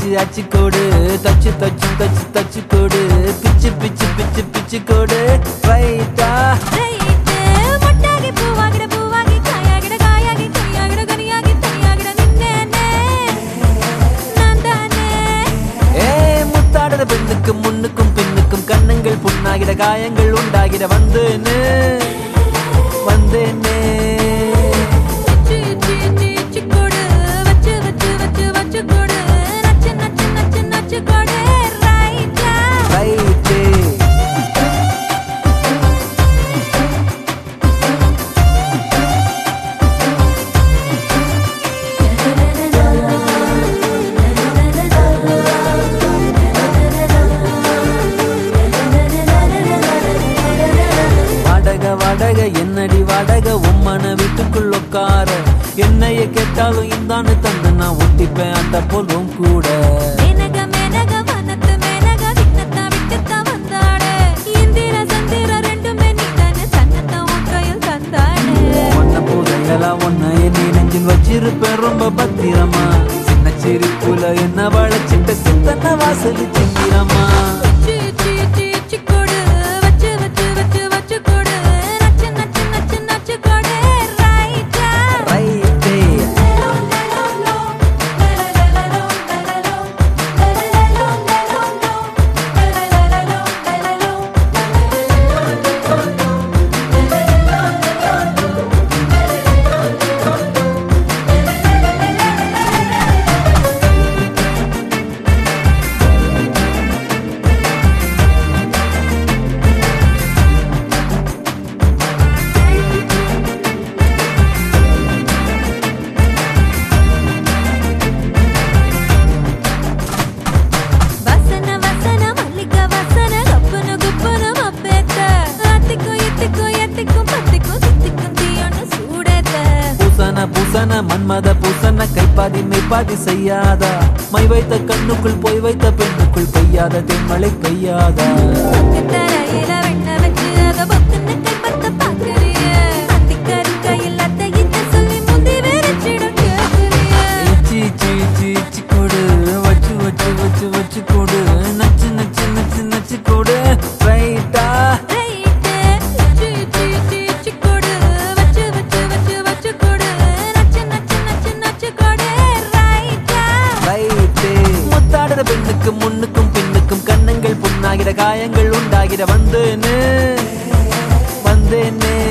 அச்சு அச்சு கோடு தச்சு தச்சு தச்சு தச்சு கோடு பிச்சு பிச்சு பிச்சு பிச்சு கோடு ரைட்டா ரைட்டு மொட்டாகி பூவாகிட பூவாகி காயாகிட காயாகி கையாகிட கனியாகி தனியாகிட நின்னேனே நான் தானே ஏ முத்தாடுற பெண்ணுக்கும் முன்னுக்கும் பின்னுக்கும் கண்ணங்கள் புண்ணாகிட காயங்கள் உண்டாகிட வந்தேனே வந்தேனே இச்சு இச்சு இச்சு இச்சு கொடு வச்சு வச்சு வச்சு வச்சு கொடு நச்சு நச்சு நச்சு நச்சு கொடு ரைட்டா ரைட்டே வாடக வாடக என்னடி வாடக உம்மன வீட்டுக்குள் உட்கார என்னைய கேட்டாலும் இந்தான்னு தந்து நான் ஒட்டிப்பேன் அந்த போலும் கூட மேனக மேனக வனத்து மேனக விண்ணத்தா விட்டுத்தா வந்தாடு இந்திர சந்திர ரெண்டுமே நீதானே தன்னத்தா உன் கையில் தந்தாடு ஒன்ன புதையலாம் ஒன்ன நீ நெஞ்சில் வச்சிருப்பேன் ரொம்ப பத்திரமா சின்ன சிரிப்புல என்ன வளைச்சிட்ட சித்தன வாசல் சித்திரமா இச்சு இச்சு இச்சு இச்சு கொடு வச்சு வச்சு வச்சு வச்சு கொடு நச்சு நச்சு நச்சு நச்சு கொடு ரைட்டா ரைட்டே வசன வசன மல்லிக வசன கப்பன குப்பன மப்பேத்த அத்திக்கும் இத்திக்கும் எத்திக்கும் பத்திக்கும் சித்திக்கும் தீயொன்னு சூடேத்த பூசன பூசன மன்மத பூசன கைப்பாதி மெய்ப்பாதி செய்யாதா மை வைத்த கண்ணுக்குள் போய் வைத்த பெண்ணுக்குள் பெய்யாத தென்மழை பெய்யாதா பக்கு தரையில வெண்ண வச்சு அத பக்குன்னு கைப்பத்த பாக்குறிய அத்திக்கரு கையில் அத்தை இத்த சொல்லி முந்தி வெறிச்சிடும் கேக்குறிய இச்சி இச்சி இச்சி இச்சி கொடு வச்சு வச்சு வச்சு வச்சு கொடு நச்சு நச்சு நச்சு நச்சு கொடு ரைட்டா ரைட்டு இச்சு இச்சு இச்சு இச்சு கொடு வச்சு வச்சு வச்சு வச்சு கொடு நச்சு நச்சு நச்சு நச்சு கொடு ரைட்டா ரைட்டே முத்தாடுற பெண்ணுக்கும் முன்னுக்கும் பின்னுக்கும் கண்ணங்கள் புண்ணாகிற காயங்கள் உண்டாகிற வந்தேனே வந்தேனே